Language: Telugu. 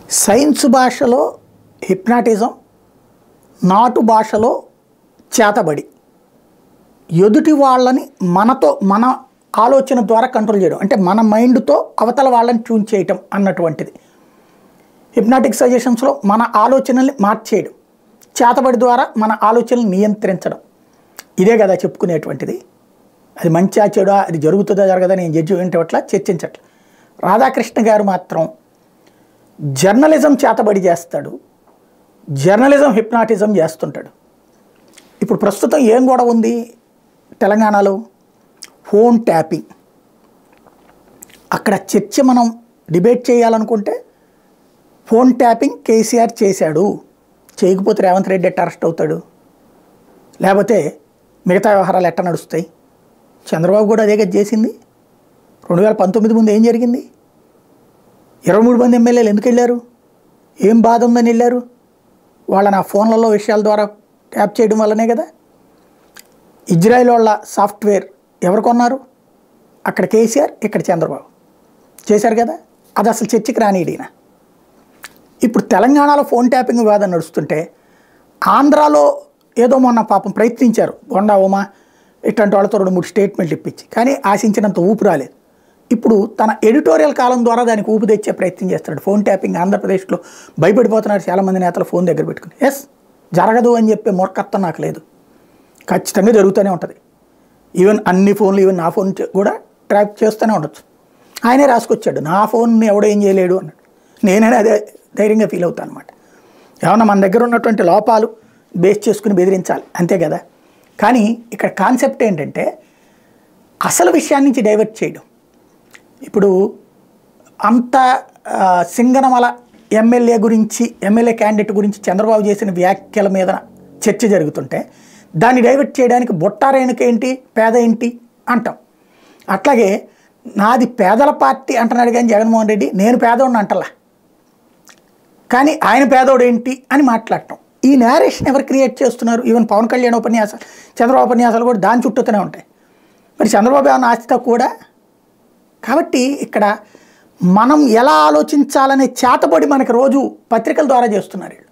సైన్స్ భాషలో హిప్నాటిజం నాటు భాషలో చేతబడి ఎదుటి వాళ్ళని మనతో మన ఆలోచన ద్వారా కంట్రోల్ చేయడం అంటే మన మైండ్తో అవతల వాళ్ళని ట్యూన్ చేయటం అన్నటువంటిది హిప్నాటిక్ సజెషన్స్లో మన ఆలోచనల్ని మార్చేయడం చేతబడి ద్వారా మన ఆలోచనలు నియంత్రించడం ఇదే కదా చెప్పుకునేటువంటిది అది మంచిగా చెడా అది జరుగుతుందా జరగదా నేను జడ్జిమెంట్ అట్లా చర్చించట్ల రాధాకృష్ణ గారు మాత్రం జర్నలిజం చేతబడి చేస్తాడు జర్నలిజం హిప్నాటిజం చేస్తుంటాడు ఇప్పుడు ప్రస్తుతం ఏం గొడవ ఉంది తెలంగాణలో ఫోన్ ట్యాపింగ్ అక్కడ చర్చ మనం డిబేట్ చేయాలనుకుంటే ఫోన్ ట్యాపింగ్ కేసీఆర్ చేశాడు చేయకపోతే రేవంత్ రెడ్డి ఎట్ట అరెస్ట్ అవుతాడు లేకపోతే మిగతా వ్యవహారాలు ఎట్ట నడుస్తాయి చంద్రబాబు కూడా అదే కదా చేసింది రెండు వేల పంతొమ్మిది ముందు ఏం జరిగింది ఇరవై మూడు మంది ఎమ్మెల్యేలు ఎందుకు వెళ్ళారు ఏం బాధ ఉందని వెళ్ళారు వాళ్ళ నా ఫోన్లలో విషయాల ద్వారా ట్యాప్ చేయడం వల్లనే కదా ఇజ్రాయెల్ వాళ్ళ సాఫ్ట్వేర్ ఎవరు కొన్నారు అక్కడ కేసీఆర్ ఇక్కడ చంద్రబాబు చేశారు కదా అది అసలు చర్చకి రానియడినా ఇప్పుడు తెలంగాణలో ఫోన్ ట్యాపింగ్ వివాదం నడుస్తుంటే ఆంధ్రాలో ఏదో మొన్న పాపం ప్రయత్నించారు బొండా ఉమా ఇట్లాంటి వాళ్ళతో రెండు మూడు స్టేట్మెంట్లు ఇప్పించి కానీ ఆశించినంత ఊపు రాలేదు ఇప్పుడు తన ఎడిటోరియల్ కాలం ద్వారా దానికి ఊపు తెచ్చే ప్రయత్నం చేస్తున్నాడు ఫోన్ ట్యాపింగ్ ఆంధ్రప్రదేశ్లో భయపడిపోతున్నారు చాలామంది నేతలు ఫోన్ దగ్గర పెట్టుకుని ఎస్ జరగదు అని చెప్పే మూర్ఖత్వం నాకు లేదు ఖచ్చితంగా జరుగుతూనే ఉంటుంది ఈవెన్ అన్ని ఫోన్లు ఈవెన్ నా ఫోన్ చే- కూడా ట్రాక్ చేస్తూనే ఉండొచ్చు ఆయనే రాసుకొచ్చాడు నా ఫోన్ని ఎవడో ఏం చేయలేడు అన్నాడు నేనే అదే ధైర్యంగా ఫీల్ అవుతాను అనమాట ఏమన్నా మన దగ్గర ఉన్నటువంటి లోపాలు బేస్ చేసుకుని బెదిరించాలి అంతే కదా కానీ ఇక్కడ కాన్సెప్ట్ ఏంటంటే అసలు విషయాన్ని నుంచి డైవర్ట్ చేయడం ఇప్పుడు అంత ఆ, సింగనమల ఎమ్మెల్యే గురించి ఎమ్మెల్యే క్యాండిడేట్ గురించి చంద్రబాబు చేసిన వ్యాఖ్యల మీద చర్చ జరుగుతుంటే దాన్ని డైవర్ట్ చేయడానికి బొట్టారేణుక ఏంటి పేద ఏంటి అంటాం అట్లాగే నాది పేదల పార్టీ అంటున్నాడు కానీ జగన్మోహన్ రెడ్డి నేను పేదోడిని అంటలా కానీ ఆయన పేదోడు ఏంటి అని మాట్లాడటం ఈ నేరేషన్ ఎవరు క్రియేట్ చేస్తున్నారు ఈవెన్ పవన్ కళ్యాణ్ ఉపన్యాసాలు చంద్రబాబు ఉపన్యాసాలు కూడా దాని చుట్టూతూనే ఉంటాయి మరి చంద్రబాబు ఏమన్నా ఆస్తితో కూడా కాబట్టి ఇక్కడ మనం ఎలా ఆలోచించాలనే చేతబడి మనకి రోజు పత్రికల ద్వారా చేస్తున్నారు వీళ్ళు